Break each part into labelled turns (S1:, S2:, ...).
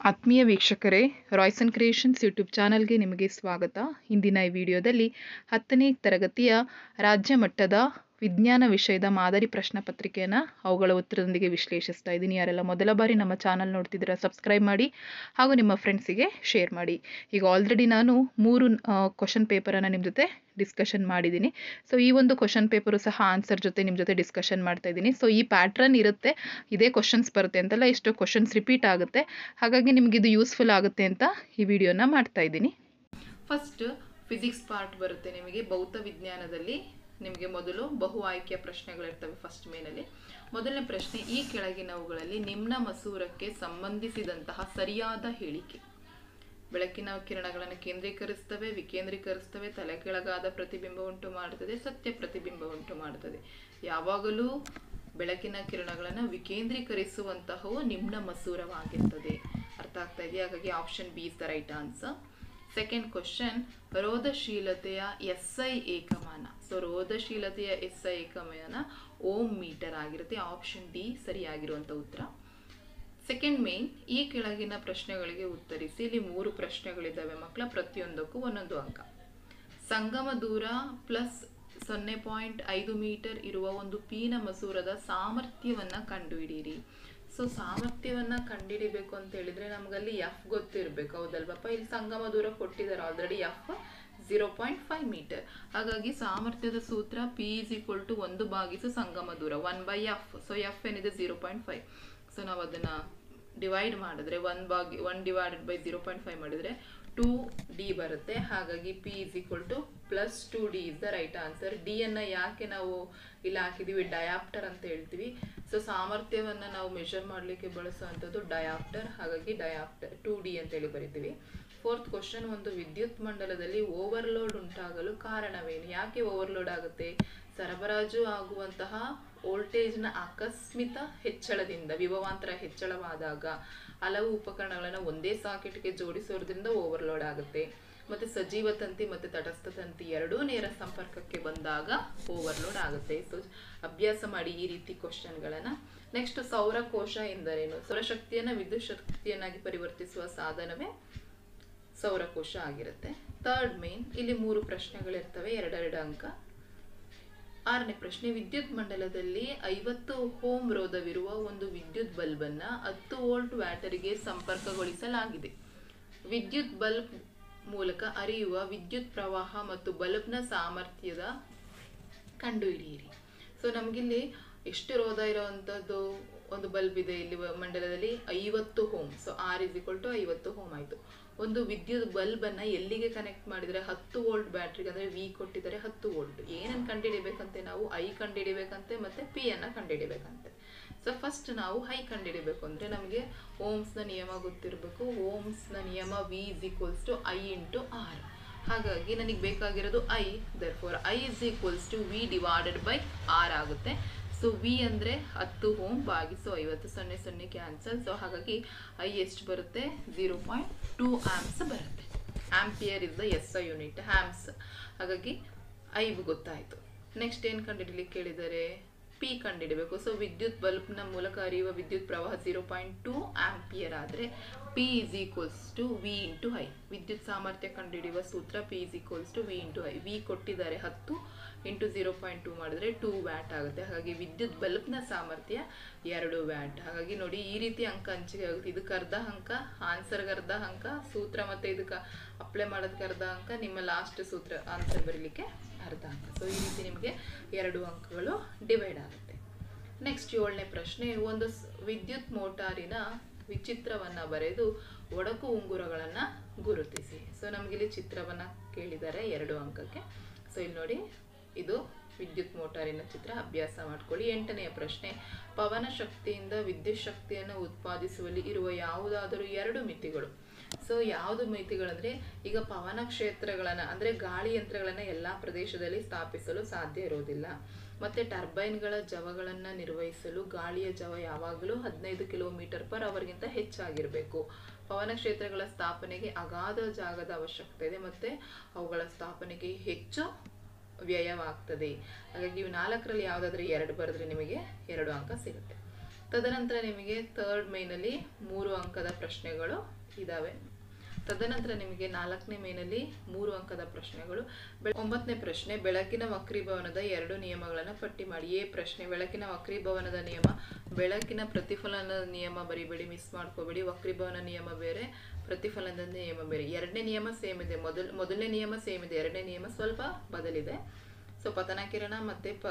S1: ಆತ್ಮೀಯ ವೀಕ್ಷಕರೇ Royson creations YouTube ಚಾನಲ್ಗೆ ನಿಮಗೆ ಸ್ವಾಗತ ಇಂದಿನ ಈ ವಿಡಿಯೋದಲ್ಲಿ ಹತ್ತನೇ ತರಗತಿಯ ರಾಜ್ಯ ಮಟ್ಟದ ವಿಜ್ಞಾನ ವಿಷಯದ ಮಾದರಿ ಪ್ರಶ್ನೆ ಪತ್ರಿಕೆಯನ್ನು ಅವುಗಳ ಉತ್ತರದೊಂದಿಗೆ ವಿಶ್ಲೇಷಿಸ್ತಾ ಇದ್ದೀನಿ ಯಾರೆಲ್ಲ ಮೊದಲ ಬಾರಿ ನಮ್ಮ ಚಾನಲ್ ನೋಡ್ತಿದ್ದೀರಾ ಸಬ್ಸ್ಕ್ರೈಬ್ ಮಾಡಿ ಹಾಗೂ ನಿಮ್ಮ ಫ್ರೆಂಡ್ಸಿಗೆ ಶೇರ್ ಮಾಡಿ ಈಗ ಆಲ್ರೆಡಿ ನಾನು ಮೂರು ಕ್ವಶನ್ ಪೇಪರನ್ನು ನಿಮ್ಮ ಜೊತೆ ಡಿಸ್ಕಷನ್ ಮಾಡಿದ್ದೀನಿ ಸೊ ಈ ಒಂದು ಕ್ವಶನ್ ಪೇಪರು ಸಹ ಆನ್ಸರ್ ಜೊತೆ ನಿಮ್ಮ ಜೊತೆ ಡಿಸ್ಕಷನ್ ಮಾಡ್ತಾ ಇದ್ದೀನಿ ಸೊ ಈ ಪ್ಯಾಟ್ರನ್ ಇರುತ್ತೆ ಇದೇ ಕ್ವಶನ್ಸ್ ಬರುತ್ತೆ ಅಂತಲ್ಲ ಎಷ್ಟೋ ಕ್ವಶನ್ಸ್ ರಿಪೀಟ್ ಆಗುತ್ತೆ ಹಾಗಾಗಿ ನಿಮ್ಗೆ ಇದು ಯೂಸ್ಫುಲ್ ಆಗುತ್ತೆ ಅಂತ ಈ ವಿಡಿಯೋನ ಮಾಡ್ತಾ ಇದ್ದೀನಿ ಫಸ್ಟ್ ಫಿಸಿಕ್ಸ್ ಪಾರ್ಟ್ ಬರುತ್ತೆ ನಿಮಗೆ ಭೌತ ವಿಜ್ಞಾನದಲ್ಲಿ ನಿಮಗೆ ಮೊದಲು ಬಹು ಆಯ್ಕೆಯ ಪ್ರಶ್ನೆಗಳಿರ್ತವೆ ಫಸ್ಟ್ ಮೇನಲ್ಲಿ ಮೊದಲನೇ ಪ್ರಶ್ನೆ ಈ ಕೆಳಗಿನವುಗಳಲ್ಲಿ ನಿಮ್ನ ಮಸೂರಕ್ಕೆ ಸಂಬಂಧಿಸಿದಂತಹ ಸರಿಯಾದ ಹೇಳಿಕೆ ಬೆಳಕಿನ ಕಿರಣಗಳನ್ನು ಕೇಂದ್ರೀಕರಿಸ್ತವೆ ವಿಕೇಂದ್ರೀಕರಿಸ್ತವೆ ತಲೆ ಕೆಳಗಾದ ಪ್ರತಿಬಿಂಬ ಉಂಟು ಮಾಡುತ್ತದೆ ಸತ್ಯ ಪ್ರತಿಬಿಂಬ ಉಂಟು ಮಾಡುತ್ತದೆ ಯಾವಾಗಲೂ ಬೆಳಕಿನ ಕಿರಣಗಳನ್ನು ವಿಕೇಂದ್ರೀಕರಿಸುವಂತಹವು ನಿಮ್ನ ಮಸೂರವಾಗಿರ್ತದೆ ಅರ್ಥ ಆಗ್ತಾ ಇದೆಯಾ ಹಾಗಾಗಿ option B is the right answer second question ರೋಧಶೀಲತೆಯ ಎಸ್ ಐ ಏಕಮಾನ ಸೊ ರೋಧಶೀಲತೆಯ ಎಸ್ ಐ ಏಕಮಾನ ಓಮ್ ಮೀಟರ್ ಆಗಿರುತ್ತೆ ಆಪ್ಷನ್ ಡಿ ಸರಿಯಾಗಿರುವಂಥ ಉತ್ತರ ಸೆಕೆಂಡ್ ಮೇನ್ ಈ ಕೆಳಗಿನ ಪ್ರಶ್ನೆಗಳಿಗೆ ಉತ್ತರಿಸಿ ಇಲ್ಲಿ ಮೂರು ಪ್ರಶ್ನೆಗಳಿದ್ದಾವೆ ಮಕ್ಕಳ ಪ್ರತಿಯೊಂದಕ್ಕೂ ಒಂದೊಂದು ಅಂಕ ಸಂಗಮ ದೂರ ಪ್ಲಸ್ ಸೊನ್ನೆ ಪಾಯಿಂಟ್ ಐದು ಮೀಟರ್ ಇರುವ ಒಂದು ಪೀನ ಮಸೂರದ ಸಾಮರ್ಥ್ಯವನ್ನ ಕಂಡುಹಿಡಿಯಿರಿ ಸೊ ಸಾಮರ್ಥ್ಯವನ್ನ ಕಂಡುಹಿಡಿಬೇಕು ಅಂತ ಹೇಳಿದ್ರೆ ನಮ್ಗಲ್ಲಿ ಎಫ್ ಗೊತ್ತಿರ್ಬೇಕು ಹೌದಲ್ವಪ್ಪ ಇಲ್ಲಿ ಸಂಗಮ ದೂರ ಕೊಟ್ಟಿದ್ದಾರೆ already F zero point five meter ಹಾಗಾಗಿ ಸಾಮರ್ಥ್ಯದ ಸೂತ್ರ ಪಿ ಇಸ್ ಈಕ್ವಲ್ ಟು ಒಂದು ಭಾಗಿಸು ಸಂಗಮ ದೂರ one by F so F ಏನಿದೆ ಝೀರೋ ಪಾಯಿಂಟ್ ಫೈವ್ ಸೊ ನಾವು ಅದನ್ನ ಡಿವೈಡ್ ಮಾಡಿದ್ರೆ ಒನ್ ಬಾಗಿ one divided by zero point five ಮಾಡಿದ್ರೆ ಟೂ ಡಿ ಬರುತ್ತೆ ಹಾಗಾಗಿ P is equal to plus two D is the right answer D ಅನ್ನ ಯಾಕೆ ನಾವು ಇಲ್ಲಿ ಹಾಕಿದೀವಿ ಡಯಾಪ್ಟರ್ ಅಂತ ಹೇಳ್ತೀವಿ ಸೊ ಸಾಮರ್ಥ್ಯವನ್ನ ನಾವು ಮೆಷರ್ ಮಾಡಲಿಕ್ಕೆ ಬಳಸುವಂಥದ್ದು ಡಯಾಪ್ಟರ್ ಹಾಗಾಗಿ ಡಯಾಪ್ಟರ್ ಟು ಡಿ ಅಂತೇಳಿ ಬರಿತೀವಿ ಫೋರ್ತ್ ಕ್ವಶನ್ ಒಂದು ವಿದ್ಯುತ್ ಮಂಡಲದಲ್ಲಿ ಓವರ್ಲೋಡ್ ಉಂಟಾಗಲು ಕಾರಣವೇನು ಯಾಕೆ ಓವರ್ಲೋಡ್ ಆಗುತ್ತೆ ಸರಬರಾಜು ಆಗುವಂತಹ ವೋಲ್ಟೇಜ್ನ ಆಕಸ್ಮಿಕ ಹೆಚ್ಚಳದಿಂದ ವಿಭವಾಂತರ ಹೆಚ್ಚಳವಾದಾಗ ಹಲವು ಉಪಕರಣಗಳನ್ನು ಒಂದೇ ಸಾಕೆಟ್ಗೆ ಜೋಡಿಸೋದ್ರಿಂದ ಓವರ್ಲೋಡ್ ಆಗುತ್ತೆ ಮತ್ತೆ ಸಜೀವ ತಂತಿ ಮತ್ತೆ ತಟಸ್ಥ ತಂತಿ ಎರಡೂ ನೇರ ಸಂಪರ್ಕಕ್ಕೆ ಬಂದಾಗ ಓವರ್ಲೋಡ್ ಆಗುತ್ತೆ ಸೊ ಅಭ್ಯಾಸ ಮಾಡಿ ಈ ರೀತಿ ಕ್ವಶನ್ಗಳನ್ನ ನೆಕ್ಸ್ಟ್ ಸೌರಕೋಶ ಎಂದರೇನು ಸೌರಶಕ್ತಿಯನ್ನ ವಿದ್ಯುತ್ ಶಕ್ತಿಯನ್ನಾಗಿ ಪರಿವರ್ತಿಸುವ ಸಾಧನವೇ ಸೌರಕೋಶ ಆಗಿರುತ್ತೆ ಥರ್ಡ್ ಮೇನ್ ಇಲ್ಲಿ ಮೂರು ಪ್ರಶ್ನೆಗಳಿರ್ತವೆ ಎರಡೆರಡು ಅಂಕ ಆರನೇ ಪ್ರಶ್ನೆ ವಿದ್ಯುತ್ ಮಂಡಲದಲ್ಲಿ ಐವತ್ತು ಹೋಮ್ ರೋಧವಿರುವ ಒಂದು ವಿದ್ಯುತ್ ಬಲ್ಬ್ ಅನ್ನ ಹತ್ತು ವೋಲ್ಟ್ ಬ್ಯಾಟರಿಗೆ ಸಂಪರ್ಕಗೊಳಿಸಲಾಗಿದೆ ವಿದ್ಯುತ್ ಬಲ್ಬ್ ಮೂಲಕ ಹರಿಯುವ ವಿದ್ಯುತ್ ಪ್ರವಾಹ ಮತ್ತು ಬಲ್ಬ್ನ ಸಾಮರ್ಥ್ಯದ ಕಂಡುಹಿಡಿಯಿರಿ ಸೊ ನಮಗಿಲ್ಲಿ ಎಷ್ಟು ರೋಧ ಇರುವಂಥದ್ದು ಒಂದು ಬಲ್ಬ್ ಇದೆ ಇಲ್ಲಿ ಮಂಡಲದಲ್ಲಿ ಐವತ್ತು ohm so R is equal to ಐವತ್ತು ಹೋಮ್ ಆಯಿತು ಒಂದು ವಿದ್ಯುತ್ ಬಲ್ಬ್ ಅನ್ನ ಎಲ್ಲಿಗೆ ಕನೆಕ್ಟ್ ಮಾಡಿದರೆ ಹತ್ತು ವೋಲ್ಟ್ ಬ್ಯಾಟ್ರಿಗೆ ಅಂದರೆ ವಿ ಕೊಟ್ಟಿದ್ದಾರೆ ಹತ್ತು ವೋಲ್ಟ್ ಏನನ್ನು ಕಂಡುಹಿಡಿಬೇಕಂತೆ ನಾವು ಐ ಕಂಡುಹಿಡಿಬೇಕಂತೆ ಮತ್ತೆ ಪಿ ಅನ್ನ ಕಂಡುಹಿಡಿಬೇಕಂತೆ ಸೊ ಫಸ್ಟ್ ನಾವು ಹೈ ಕಂಡುಹಿಡಿಬೇಕು ಅಂದರೆ ನಮಗೆ ಓಮ್ಸ್ನ ನಿಯಮ ಗೊತ್ತಿರಬೇಕು ಓಮ್ಸ್ನ ನಿಯಮ V is equals to I into R ಹಾಗಾಗಿ ನನಗೆ ಬೇಕಾಗಿರೋದು I therefore I is equals to V divided by R ಆಗುತ್ತೆ ಸೊ ವಿ ಅಂದರೆ ಹತ್ತು ಹೋಮ್ ಭಾಗಿಸು ಐವತ್ತು ಸೊನ್ನೆ ಸೊನ್ನೆ ಕ್ಯಾನ್ಸಲ್ ಸೊ ಹಾಗಾಗಿ ಐ ಎಷ್ಟು ಬರುತ್ತೆ ಝೀರೋ ಪಾಯಿಂಟ್ ಟೂ ಆ್ಯಮ್ಸ್ ಬರುತ್ತೆ ampere is the S I unit amps ಹಾಗಾಗಿ ಐ ಗೊತ್ತಾಯಿತು ನೆಕ್ಸ್ಟ್ ಏನು ಕಂಡುಹಿಡಲಿಕ್ಕೆ ಕೇಳಿದರೆ ಪಿ ಕಂಡುಹಿಡಬೇಕು ಸೊ ವಿದ್ಯುತ್ ಬಲ್ಬ್ನ ಮೂಲಕ ಹರಿಯುವ ವಿದ್ಯುತ್ ಪ್ರವಾಹ ಝೀರೋ ಪಾಯಿಂಟ್ ಟೂ ಆ್ಯಂಪಿಯರ್ ಆದರೆ P is equals to V into I ವಿದ್ಯುತ್ ಸಾಮರ್ಥ್ಯ ಕಂಡುಹಿಡಿಯುವ ಸೂತ್ರ P is equals to V into I V ಕೊಟ್ಟಿದ್ದಾರೆ ಹತ್ತು ಇಂಟು ಝೀರೋ ಪಾಯಿಂಟ್ ಟೂ ಮಾಡಿದ್ರೆ ಟೂ ವ್ಯಾಟ್ ಆಗುತ್ತೆ ಹಾಗಾಗಿ ವಿದ್ಯುತ್ ಬಲ್ಬ್ನ ಸಾಮರ್ಥ್ಯ ಎರಡು ವ್ಯಾಟ್ ಹಾಗಾಗಿ ನೋಡಿ ಈ ರೀತಿ ಅಂಕ ಹಂಚಿಕೆ ಆಗುತ್ತೆ ಇದಕ್ಕೆ ಅರ್ಧ ಅಂಕ ಆನ್ಸರ್ಗೆ ಅರ್ಧ ಅಂಕ ಸೂತ್ರ ಮತ್ತು ಇದಕ್ಕೆ ಅಪ್ಲೈ ಮಾಡೋದಕ್ಕೆ ಅರ್ಧ ಅಂಕ ನಿಮ್ಮ ಲಾಸ್ಟ್ ಸೂತ್ರ ಆನ್ಸರ್ ಬರೀಲಿಕ್ಕೆ ಅರ್ಧ ಅಂಕ ಸೊ ಈ ರೀತಿ ನಿಮಗೆ ಎರಡು ಅಂಕಗಳು ಡಿವೈಡ್ ಆಗುತ್ತೆ ನೆಕ್ಸ್ಟ್ ಏಳನೇ ಪ್ರಶ್ನೆ ಒಂದು ವಿದ್ಯುತ್ ಮೋಟಾರಿನ ವಿಚಿತ್ರವನ್ನ ಬರೆದು ಒಡಕು ಉಂಗುರಗಳನ್ನು ಗುರುತಿಸಿ ಸೊ ನಮಗಿಲ್ಲಿ ಚಿತ್ರವನ್ನ ಕೇಳಿದ್ದಾರೆ ಎರಡು ಅಂಕಕ್ಕೆ ಸೊ ಇಲ್ಲಿ ನೋಡಿ ಇದು ವಿದ್ಯುತ್ ಮೋಟಾರಿನ ಚಿತ್ರ ಅಭ್ಯಾಸ ಮಾಡ್ಕೊಳ್ಳಿ ಎಂಟನೆಯ ಪ್ರಶ್ನೆ ಪವನ ಶಕ್ತಿಯಿಂದ ವಿದ್ಯುತ್ ಶಕ್ತಿಯನ್ನು ಉತ್ಪಾದಿಸುವಲ್ಲಿ ಇರುವ ಯಾವುದಾದರೂ ಎರಡು ಮಿತಿಗಳು ಸೊ ಯಾವುದು ಮಿತಿಗಳಂದ್ರೆ ಈಗ ಪವನ ಕ್ಷೇತ್ರಗಳನ್ನು ಅಂದರೆ ಗಾಳಿ ಯಂತ್ರಗಳನ್ನು ಎಲ್ಲ ಪ್ರದೇಶದಲ್ಲಿ ಸ್ಥಾಪಿಸಲು ಸಾಧ್ಯ ಇರೋದಿಲ್ಲ ಮತ್ತೆ ಟರ್ಬೈನ್ಗಳ ಜವಗಳನ್ನು ನಿರ್ವಹಿಸಲು ಗಾಳಿಯ ಜವ ಯಾವಾಗಲೂ ಹದಿನೈದು ಕಿಲೋಮೀಟರ್ ಪರ್ ಅವರ್ಗಿಂತ ಹೆಚ್ಚಾಗಿರಬೇಕು ಪವನ ಕ್ಷೇತ್ರಗಳ ಸ್ಥಾಪನೆಗೆ ಅಗಾಧ ಜಾಗದ ಅವಶ್ಯಕತೆ ಇದೆ ಮತ್ತೆ ಅವುಗಳ ಸ್ಥಾಪನೆಗೆ ಹೆಚ್ಚು ವ್ಯಯವಾಗ್ತದೆ ಹಾಗಾಗಿ ಇವು ನಾಲ್ಕರಲ್ಲಿ ಯಾವುದಾದ್ರೂ ಎರಡು ಬರೆದ್ರೆ ನಿಮಗೆ ಎರಡು ಅಂಕ ಸಿಗುತ್ತೆ ತದನಂತರ ನಿಮಗೆ ಥರ್ಡ್ ಮೇನಲ್ಲಿ ಮೂರು ಅಂಕದ ಪ್ರಶ್ನೆಗಳು ಇದ್ದಾವೆ ತದನಂತರ ನಿಮಗೆ ನಾಲ್ಕನೇ ಮೇನಲ್ಲಿ ಮೂರು ಅಂಕದ ಪ್ರಶ್ನೆಗಳು ಬೆ- ಒಂಬತ್ತನೇ ಪ್ರಶ್ನೆ ಬೆಳಕಿನ ವಕ್ರೀಭವನದ ಎರಡು ನಿಯಮಗಳನ್ನು ಪಟ್ಟಿ ಮಾಡಿ ಎ ಪ್ರಶ್ನೆ ಬೆಳಕಿನ ವಕ್ರೀಭವನದ ನಿಯಮ ಬೆಳಕಿನ ಪ್ರತಿಫಲನದ ನಿಯಮ ಬರಿಬೇಡಿ ಮಿಸ್ ಮಾಡ್ಕೋಬೇಡಿ ವಕ್ರೀಭವನ ನಿಯಮ ಬೇರೆ ಪ್ರತಿಫಲನದ ನಿಯಮ ಬೇರೆ ಎರಡನೇ ನಿಯಮ ಸೇಮ್ ಇದೆ ಮೊದಲ್ ಮೊದಲನೇ ನಿಯಮ ಸೇಮ್ ಇದೆ ಎರಡನೇ ನಿಯಮ ಸ್ವಲ್ಪ ಬದಲಿದೆ ಸೊ ಪತನ ಕಿರಣ ಮತ್ತು ಪ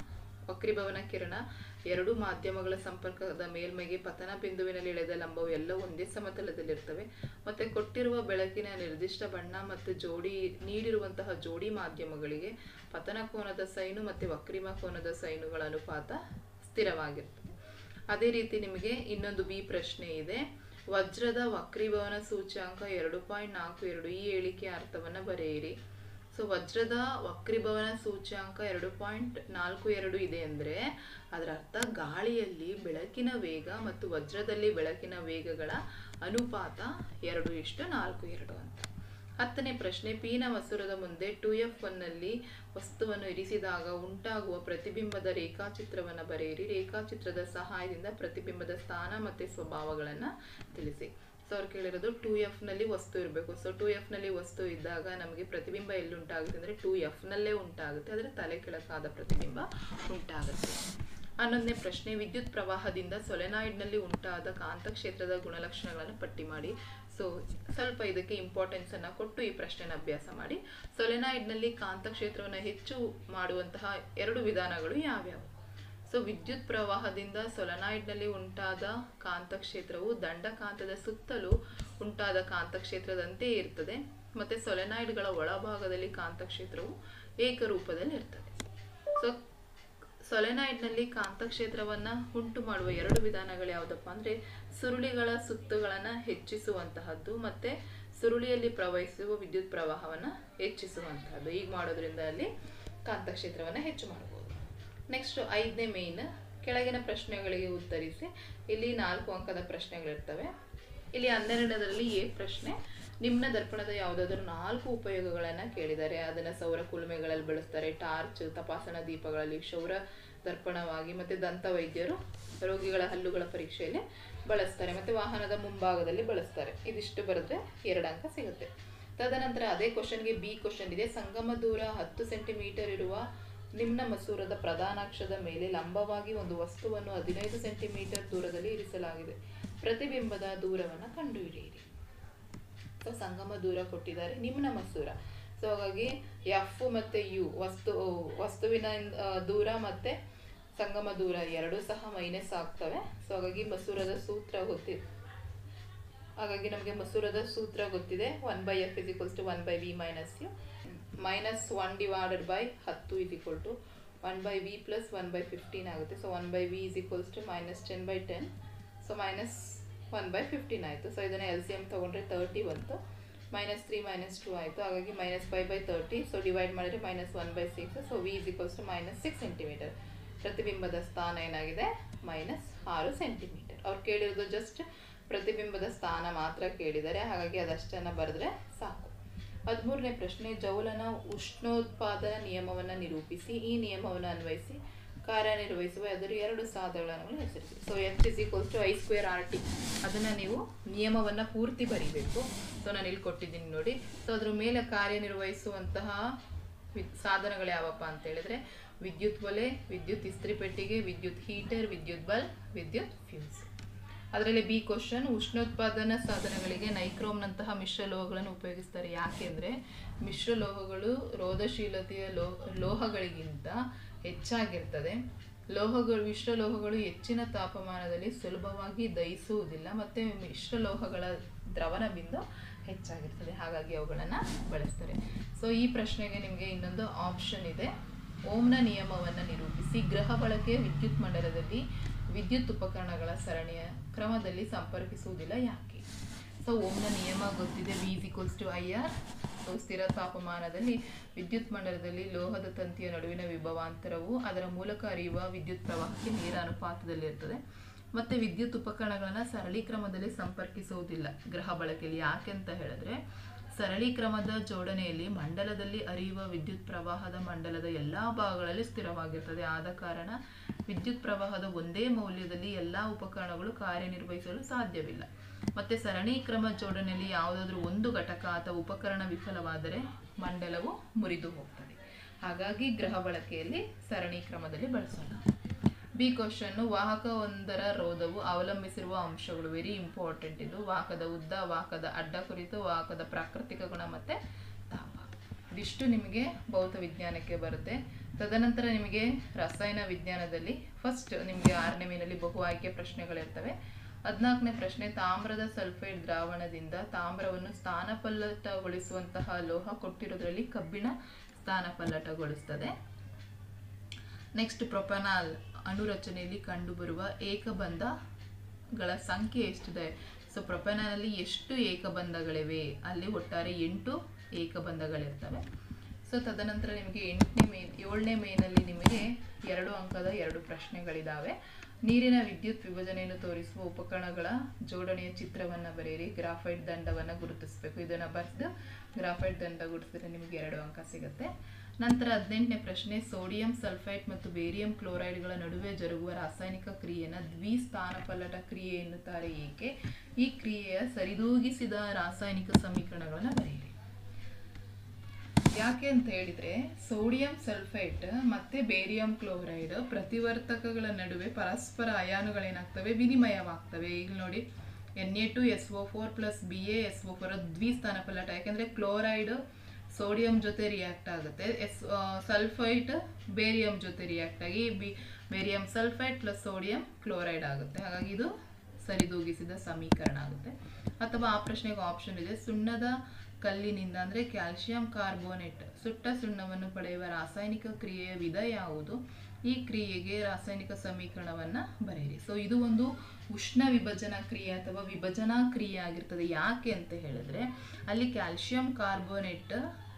S1: ವಕ್ರೀಭವನ ಕಿರಣ ಎರಡು ಮಾಧ್ಯಮಗಳ ಸಂಪರ್ಕದ ಮೇಲ್ಮೈಗೆ ಪತನ ಬಿಂದುವಿನಲ್ಲಿ ಎಳೆದ ಲಂಬವು ಎಲ್ಲವೂ ಒಂದೇ ಸಮತಲದಲ್ಲಿರ್ತವೆ ಮತ್ತೆ ಕೊಟ್ಟಿರುವ ಬೆಳಕಿನ ನಿರ್ದಿಷ್ಟ ಬಣ್ಣ ಮತ್ತು ಜೋಡಿ ನೀಡಿರುವಂತಹ ಜೋಡಿ ಮಾಧ್ಯಮಗಳಿಗೆ ಪತನ ಕೋನದ ಸೈನು ಮತ್ತು ವಕ್ರೀಮ ಕೋನದ ಸೈನುಗಳ ಅನುಪಾತ ಸ್ಥಿರವಾಗಿರ್ತದೆ ಅದೇ ರೀತಿ ನಿಮಗೆ ಇನ್ನೊಂದು ಬಿ ಪ್ರಶ್ನೆ ಇದೆ ವಜ್ರದ ವಕ್ರೀಭವನ ಸೂಚ್ಯಾಂಕ ಎರಡು ಪಾಯಿಂಟ್ ನಾಲ್ಕು ಎರಡು ಈ ಹೇಳಿಕೆಯ ಅರ್ಥವನ್ನು ಬರೆಯಿರಿ ಸೊ ವಜ್ರದ ವಕ್ರೀಭವನ ಸೂಚ್ಯಾಂಕ ಎರಡು ಪಾಯಿಂಟ್ ನಾಲ್ಕು ಎರಡು ಇದೆ ಅಂದರೆ ಅದರ ಅರ್ಥ ಗಾಳಿಯಲ್ಲಿ ಬೆಳಕಿನ ವೇಗ ಮತ್ತು ವಜ್ರದಲ್ಲಿ ಬೆಳಕಿನ ವೇಗಗಳ ಅನುಪಾತ ಎರಡು ಇಷ್ಟು ನಾಲ್ಕು ಎರಡು ಅಂತ ಹತ್ತನೇ ಪ್ರಶ್ನೆ ಪಿನ ಮಸೂರದ ಮುಂದೆ ಟು ಎಫ್ ಒನ್ನಲ್ಲಿ ವಸ್ತುವನ್ನು ಇರಿಸಿದಾಗ ಉಂಟಾಗುವ ಪ್ರತಿಬಿಂಬದ ರೇಖಾಚಿತ್ರವನ್ನು ಬರೆಯಿರಿ ರೇಖಾಚಿತ್ರದ ಸಹಾಯದಿಂದ ಪ್ರತಿಬಿಂಬದ ಸ್ಥಾನ ಮತ್ತು ಸ್ವಭಾವಗಳನ್ನು ತಿಳಿಸಿ ಸೊ ಅವ್ರು ಕೇಳಿರೋದು ಟು ಎಫ್ನಲ್ಲಿ ವಸ್ತು ಇರಬೇಕು ಸೊ ಟು ಎಫ್ನಲ್ಲಿ ವಸ್ತು ಇದ್ದಾಗ ನಮಗೆ ಪ್ರತಿಬಿಂಬ ಎಲ್ಲಿ ಉಂಟಾಗುತ್ತೆ ಅಂದರೆ ಟು ಎಫ್ನಲ್ಲೇ ಉಂಟಾಗುತ್ತೆ ಆದರೆ ತಲೆ ಕೆಳಕಾದ ಪ್ರತಿಬಿಂಬ ಉಂಟಾಗುತ್ತೆ ಹನ್ನೊಂದನೇ ಪ್ರಶ್ನೆ ವಿದ್ಯುತ್ ಪ್ರವಾಹದಿಂದ ಸೊಲೆನಾಯ್ಡ್ನಲ್ಲಿ ಉಂಟಾದ ಕಾಂತಕ್ಷೇತ್ರದ ಗುಣಲಕ್ಷಣಗಳನ್ನು ಪಟ್ಟಿ ಮಾಡಿ ಸೊ ಸ್ವಲ್ಪ ಇದಕ್ಕೆ ಇಂಪಾರ್ಟೆನ್ಸ್ ಅನ್ನ ಕೊಟ್ಟು ಈ ಪ್ರಶ್ನೆನ ಅಭ್ಯಾಸ ಮಾಡಿ ಸೊಲೆನಾಯ್ಡ್ನಲ್ಲಿ ಕಾಂತಕ್ಷೇತ್ರವನ್ನು ಹೆಚ್ಚು ಮಾಡುವಂತಹ ಎರಡು ವಿಧಾನಗಳು ಯಾವ್ಯಾವು ಸೊ ವಿದ್ಯುತ್ ಪ್ರವಾಹದಿಂದ ಸೊಲನಾಯ್ಡ್ನಲ್ಲಿ ಉಂಟಾದ ಕಾಂತಕ್ಷೇತ್ರವು ದಂಡಕಾಂತದ ಸುತ್ತಲೂ ಉಂಟಾದ ಕಾಂತಕ್ಷೇತ್ರದಂತೆಯೇ ಇರ್ತದೆ ಮತ್ತೆ ಸೊಲೆನಾಯ್ಡ್ಗಳ ಒಳಭಾಗದಲ್ಲಿ ಕಾಂತಕ್ಷೇತ್ರವು ಏಕರೂಪದಲ್ಲಿ ಇರ್ತದೆ ಸೊ ಸೊಲೆನಾಯ್ಡ್ನಲ್ಲಿ ಕಾಂತಕ್ಷೇತ್ರವನ್ನ ಉಂಟು ಮಾಡುವ ಎರಡು ವಿಧಾನಗಳು ಯಾವುದಪ್ಪ ಅಂದ್ರೆ ಸುರುಳಿಗಳ ಸುತ್ತುಗಳನ್ನ ಹೆಚ್ಚಿಸುವಂತಹದ್ದು ಮತ್ತೆ ಸುರುಳಿಯಲ್ಲಿ ಪ್ರವಹಿಸುವ ವಿದ್ಯುತ್ ಪ್ರವಾಹವನ್ನ ಹೆಚ್ಚಿಸುವಂತಹದ್ದು ಈಗ ಮಾಡೋದ್ರಿಂದ ಅಲ್ಲಿ ಕಾಂತಕ್ಷೇತ್ರವನ್ನ ಹೆಚ್ಚು ಮಾಡಬಹುದು ನೆಕ್ಸ್ಟ್ ಐದನೇ ಮೇನ್ ಕೆಳಗಿನ ಪ್ರಶ್ನೆಗಳಿಗೆ ಉತ್ತರಿಸಿ ಇಲ್ಲಿ ನಾಲ್ಕು ಅಂಕದ ಪ್ರಶ್ನೆಗಳಿರ್ತವೆ ಇಲ್ಲಿ ಹನ್ನೆರಡರಲ್ಲಿ ಎ ಪ್ರಶ್ನೆ ನಿಮ್ನ ದರ್ಪಣದ ಯಾವುದಾದ್ರೂ ನಾಲ್ಕು ಉಪಯೋಗಗಳನ್ನು ಕೇಳಿದ್ದಾರೆ ಅದನ್ನು ಸೌರ ಕುಲುಮೆಗಳಲ್ಲಿ ಬಳಸ್ತಾರೆ ಟಾರ್ಚ್ ತಪಾಸಣಾ ದೀಪಗಳಲ್ಲಿ ಸೌರ ದರ್ಪಣವಾಗಿ ಮತ್ತು ದಂತ ವೈದ್ಯರು ರೋಗಿಗಳ ಹಲ್ಲುಗಳ ಪರೀಕ್ಷೆಯಲ್ಲಿ ಬಳಸ್ತಾರೆ ಮತ್ತು ವಾಹನದ ಮುಂಭಾಗದಲ್ಲಿ ಬಳಸ್ತಾರೆ ಇದಿಷ್ಟು ಬರೆದ್ರೆ ಎರಡು ಅಂಕ ಸಿಗುತ್ತೆ ತದನಂತರ ಅದೇ ಕ್ವಶನ್ಗೆ ಬಿ ಕ್ವಶನ್ ಇದೆ ಸಂಗಮ ದೂರ ಹತ್ತು ಸೆಂಟಿಮೀಟರ್ ಇರುವ ನಿಮ್ನ ಮಸೂರದ ಪ್ರಧಾನಾಕ್ಷದ ಮೇಲೆ ಲಂಬವಾಗಿ ಒಂದು ವಸ್ತುವನ್ನು ಹದಿನೈದು ಸೆಂಟಿಮೀಟರ್ ದೂರದಲ್ಲಿ ಇರಿಸಲಾಗಿದೆ ಪ್ರತಿಬಿಂಬದ ದೂರವನ್ನು ಕಂಡುಹಿಡಿಯಿರಿ ಸೊ ಸಂಗಮ ದೂರ ಕೊಟ್ಟಿದ್ದಾರೆ ನಿಮ್ನ ಮಸೂರ ಸೊ ಹಾಗಾಗಿ ಎಫ್ ಮತ್ತು ಯು ವಸ್ತು ವಸ್ತುವಿನ ಆ, ದೂರ ಮತ್ತು ಸಂಗಮ ದೂರ ಎರಡೂ ಸಹ ಮೈನಸ್ ಆಗ್ತವೆ ಸೊ ಹಾಗಾಗಿ ಮಸೂರದ ಸೂತ್ರ ಗೊತ್ತಿ ಹಾಗಾಗಿ ನಮಗೆ ಮಸೂರದ ಸೂತ್ರ ಗೊತ್ತಿದೆ one by F is equals to one by V minus U minus one divided by ಹತ್ತು is equal to one by V plus one by fifteen ಆಗುತ್ತೆ so one by V is equals to minus ten by ten so minus one by fifteen ಆಯಿತು so ಇದನ್ನು L C M ತೊಗೊಂಡ್ರೆ thirty ಬಂತು minus three minus two ಆಯಿತು ಹಾಗಾಗಿ minus five by thirty so divide ಮಾಡಿದರೆ minus one by six so V is equals to minus six centimetre ಪ್ರತಿಬಿಂಬದ ಸ್ಥಾನ ಏನಾಗಿದೆ ಮೈನಸ್ ಆರು ಸೆಂಟಿಮೀಟರ್ ಅವ್ರು ಕೇಳಿರೋದು ಜಸ್ಟ್ ಪ್ರತಿಬಿಂಬದ ಸ್ಥಾನ ಮಾತ್ರ ಕೇಳಿದ್ದಾರೆ ಹಾಗಾಗಿ ಅದಷ್ಟನ್ನು ಬರೆದ್ರೆ ಸಾಕು ಹದಿಮೂರನೇ ಪ್ರಶ್ನೆ ಜೌಲನ ಉಷ್ಣೋತ್ಪಾದನಾ ನಿಯಮವನ್ನು ನಿರೂಪಿಸಿ ಈ ನಿಯಮವನ್ನು ಅನ್ವಯಿಸಿ ಕಾರ್ಯನಿರ್ವಹಿಸುವ ಅದರ ಎರಡು ಸಾಧನಗಳನ್ನು ಹೆಸರಿಸಿ so H is equals to I square R T ಅದನ್ನು ನೀವು ನಿಯಮವನ್ನು ಪೂರ್ತಿ ಬರಿಬೇಕು ಸೊ ನಾನು ಇಲ್ಲಿ ಕೊಟ್ಟಿದ್ದೀನಿ ನೋಡಿ ಸೊ ಅದ್ರ ಮೇಲೆ ಕಾರ್ಯನಿರ್ವಹಿಸುವಂತಹ ವಿ- ಸಾಧನಗಳು ಯಾವಪ್ಪ ಅಂತ ಹೇಳಿದ್ರೆ ವಿದ್ಯುತ್ ಒಲೆ ವಿದ್ಯುತ್ ಇಸ್ತ್ರಿ ಪೆಟ್ಟಿಗೆ ವಿದ್ಯುತ್ ಹೀಟರ್ ವಿದ್ಯುತ್ ಬಲ್ಬ್ ವಿದ್ಯುತ್ ಫ್ಯೂಸ್ ಅದರಲ್ಲಿ ಬಿ ಕ್ವಶನ್ ಉಷ್ಣೋತ್ಪಾದನಾ ಸಾಧನಗಳಿಗೆ ನೈಕ್ರೋಮ್ನಂತಹ ಮಿಶ್ರಲೋಹಗಳನ್ನು ಉಪಯೋಗಿಸ್ತಾರೆ ಯಾಕೆಂದರೆ ಮಿಶ್ರಲೋಹಗಳು ರೋಧಶೀಲತೆಯ ಲೋ ಲೋಹಗಳಿಗಿಂತ ಹೆಚ್ಚಾಗಿರ್ತದೆ ಲೋಹಗಳು ಮಿಶ್ರಲೋಹಗಳು ಹೆಚ್ಚಿನ ತಾಪಮಾನದಲ್ಲಿ ಸುಲಭವಾಗಿ ದಹಿಸುವುದಿಲ್ಲ ಮತ್ತು ಮಿಶ್ರಲೋಹಗಳ ದ್ರವಣ ಬಿಂದು ಹೆಚ್ಚಾಗಿರ್ತದೆ ಹಾಗಾಗಿ ಅವುಗಳನ್ನು ಬಳಸ್ತಾರೆ ಸೊ ಈ ಪ್ರಶ್ನೆಗೆ ನಿಮಗೆ ಇನ್ನೊಂದು ಆಪ್ಷನ್ ಇದೆ ಓಮ್ನ ನಿಯಮವನ್ನು ನಿರೂಪಿಸಿ ಗೃಹ ಬಳಕೆಯ ವಿದ್ಯುತ್ ಮಂಡಲದಲ್ಲಿ ವಿದ್ಯುತ್ ಉಪಕರಣಗಳ ಸರಣಿಯ ಕ್ರಮದಲ್ಲಿ ಸಂಪರ್ಕಿಸುವುದಿಲ್ಲ ಯಾಕೆ ಸೊ ಓಮ್ನ ನಿಯಮ ಗೊತ್ತಿದೆ V is equals to I R so ಸ್ಥಿರ ತಾಪಮಾನದಲ್ಲಿ ವಿದ್ಯುತ್ ಮಂಡಲದಲ್ಲಿ ಲೋಹದ ತಂತಿಯ ನಡುವಿನ ವಿಭವಾಂತರವು ಅದರ ಮೂಲಕ ಹರಿಯುವ ವಿದ್ಯುತ್ ಪ್ರವಾಹಕ್ಕೆ ನೇರ ಅನುಪಾತದಲ್ಲಿರ್ತದೆ ಮತ್ತು ವಿದ್ಯುತ್ ಉಪಕರಣಗಳನ್ನು ಸರಳಿ ಕ್ರಮದಲ್ಲಿ ಸಂಪರ್ಕಿಸುವುದಿಲ್ಲ ಗೃಹ ಬಳಕೆಯಲ್ಲಿ ಯಾಕೆ ಅಂತ ಹೇಳಿದ್ರೆ ಸರಳಿ ಕ್ರಮದ ಜೋಡಣೆಯಲ್ಲಿ ಮಂಡಲದಲ್ಲಿ ಹರಿಯುವ ವಿದ್ಯುತ್ ಪ್ರವಾಹದ ಮಂಡಲದ ಎಲ್ಲಾ ಭಾಗಗಳಲ್ಲಿ ಸ್ಥಿರವಾಗಿರ್ತದೆ ಆದ ಕಾರಣ ವಿದ್ಯುತ್ ಪ್ರವಾಹದ ಒಂದೇ ಮೌಲ್ಯದಲ್ಲಿ ಎಲ್ಲಾ ಉಪಕರಣಗಳು ಕಾರ್ಯನಿರ್ವಹಿಸಲು ಸಾಧ್ಯವಿಲ್ಲ ಮತ್ತೆ ಸರಣಿ ಕ್ರಮ ಜೋಡಣೆಯಲ್ಲಿ ಯಾವುದಾದ್ರೂ ಒಂದು ಘಟಕ ಅಥವಾ ಉಪಕರಣ ವಿಫಲವಾದರೆ ಮಂಡಲವು ಮುರಿದು ಹೋಗ್ತದೆ ಹಾಗಾಗಿ ಗೃಹ ಬಳಕೆಯಲ್ಲಿ ಸರಣಿ ಕ್ರಮದಲ್ಲಿ ಬಳಸೋಣ ಬಿ ಕ್ವಶನ್ ವಾಹಕ ಒಂದರ ರೋಧವು ಅವಲಂಬಿಸಿರುವ ಅಂಶಗಳು ವೆರಿ ಇಂಪಾರ್ಟೆಂಟ್ ಇದು ವಾಹಕದ ಉದ್ದ ವಾಹಕದ ಅಡ್ಡ ಕುರಿತು ವಾಹಕದ ಪ್ರಾಕೃತಿಕ ಗುಣ ಮತ್ತೆ ತಾಪ ಇದಿಷ್ಟು ನಿಮಗೆ ಭೌತ ವಿಜ್ಞಾನಕ್ಕೆ ಬರುತ್ತೆ ತದನಂತರ ನಿಮಗೆ ರಸಾಯನ ವಿಜ್ಞಾನದಲ್ಲಿ ಫಸ್ಟ್ ನಿಮಗೆ ಆರನೇ ಮೇನಲ್ಲಿ ಬಹು ಆಯ್ಕೆ ಪ್ರಶ್ನೆಗಳಿರ್ತವೆ ಹದಿನಾಲ್ಕನೇ ಪ್ರಶ್ನೆ ತಾಮ್ರದ ಸಲ್ಫೈಡ್ ದ್ರಾವಣದಿಂದ ತಾಮ್ರವನ್ನು ಸ್ಥಾನಪಲ್ಲಟಗೊಳಿಸುವಂತಹ ಲೋಹ ಕೊಟ್ಟಿರೋದ್ರಲ್ಲಿ ಕಬ್ಬಿಣ ಸ್ಥಾನಪಲ್ಲಟಗೊಳಿಸ್ತದೆ ನೆಕ್ಸ್ಟ್ ಪ್ರೊಪನಾಲ್ ಅಣುರಚನೆಯಲ್ಲಿ ಕಂಡುಬರುವ ಏಕಬಂಧಗಳ ಸಂಖ್ಯೆ ಎಷ್ಟಿದೆ ಸೊ ಪ್ರೊಪೆನಾಲಲ್ಲಿ ಎಷ್ಟು ಏಕಬಂಧಗಳಿವೆ ಅಲ್ಲಿ ಒಟ್ಟಾರೆ ಎಂಟು ಏಕಬಂಧಗಳಿರ್ತವೆ ಸೊ ತದನಂತರ ನಿಮಗೆ ಎಂಟನೇ ಮೇನ್ ಏಳನೇ ಮೇನಲ್ಲಿ ನಿಮಗೆ ಎರಡು ಅಂಕದ ಎರಡು ಪ್ರಶ್ನೆಗಳಿದ್ದಾವೆ ನೀರಿನ ವಿದ್ಯುತ್ ವಿಭಜನೆಯನ್ನು ತೋರಿಸುವ ಉಪಕರಣಗಳ ಜೋಡಣೆಯ ಚಿತ್ರವನ್ನು ಬರೆಯಿರಿ ಗ್ರಾಫೈಟ್ ದಂಡವನ್ನು ಗುರುತಿಸಬೇಕು ಇದನ್ನು ಬರೆದು ಗ್ರಾಫೈಟ್ ದಂಡ ಗುರುತಿಸಿದ್ರೆ ನಿಮಗೆ ಎರಡು ಅಂಕ ಸಿಗುತ್ತೆ ನಂತರ ಹದಿನೆಂಟನೇ ಪ್ರಶ್ನೆ ಸೋಡಿಯಂ ಸಲ್ಫೈಟ್ ಮತ್ತು ಬೇರಿಯಂ ಕ್ಲೋರೈಡ್ಗಳ ನಡುವೆ ಜರುಗುವ ರಾಸಾಯನಿಕ ಕ್ರಿಯೆಯನ್ನು ದ್ವಿಸ್ಥಾನಪಲ್ಲಟ ಕ್ರಿಯೆ ಎನ್ನುತ್ತಾರೆ ಏಕೆ ಈ ಕ್ರಿಯೆಯ ಸರಿದೂಗಿಸಿದ ರಾಸಾಯನಿಕ ಸಮೀಕರಣಗಳನ್ನು ಬರೆಯಿರಿ ಯಾಕೆ ಅಂತ ಹೇಳಿದ್ರೆ ಸೋಡಿಯಂ ಸಲ್ಫೈಟ್ ಮತ್ತೆ ಬೇರಿಯಂ ಕ್ಲೋರೈಡ್ ಪ್ರತಿವರ್ತಕಗಳ ನಡುವೆ ಪರಸ್ಪರ ಅಯಾನುಗಳೇನಾಗ್ತವೆ ವಿನಿಮಯವಾಗ್ತವೆ ಈಗ ನೋಡಿ N A two S O four plus B A S O four ದ್ವಿಸ್ಥಾನ ಪಲ್ಲಟ ಯಾಕೆಂದ್ರೆ ಕ್ಲೋರೈಡ್ ಸೋಡಿಯಂ ಜೊತೆ ರಿಯಾಕ್ಟ್ ಆಗುತ್ತೆ ಎಸ್ ಸಲ್ಫೈಟ್ ಬೇರಿಯಂ ಜೊತೆ ರಿಯಾಕ್ಟ್ ಆಗಿ B barium sulphite plus sodium chloride ಆಗುತ್ತೆ ಹಾಗಾಗಿ ಇದು ಸರಿದೂಗಿಸಿದ ಸಮೀಕರಣ ಆಗುತ್ತೆ ಅಥವಾ ಆ ಪ್ರಶ್ನೆಗೆ ಆಪ್ಷನ್ ಇದೆ ಸುಣ್ಣದ ಕಲ್ಲಿನಿಂದ ಅಂದರೆ ಕ್ಯಾಲ್ಸಿಯಂ ಕಾರ್ಬೋನೇಟ್ ಸುಟ್ಟ ಸುಣ್ಣವನ್ನು ಪಡೆಯುವ ರಾಸಾಯನಿಕ ಕ್ರಿಯೆಯ ವಿಧ ಯಾವುದು ಈ ಕ್ರಿಯೆಗೆ ರಾಸಾಯನಿಕ ಸಮೀಕರಣವನ್ನು ಬರೆಯಿರಿ ಸೊ ಇದು ಒಂದು ಉಷ್ಣ ವಿಭಜನಾ ಕ್ರಿಯೆ ಅಥವಾ ವಿಭಜನಾ ಕ್ರಿಯೆ ಆಗಿರ್ತದೆ ಯಾಕೆ ಅಂತ ಹೇಳಿದ್ರೆ ಅಲ್ಲಿ ಕ್ಯಾಲ್ಸಿಯಂ ಕಾರ್ಬೋನೇಟ್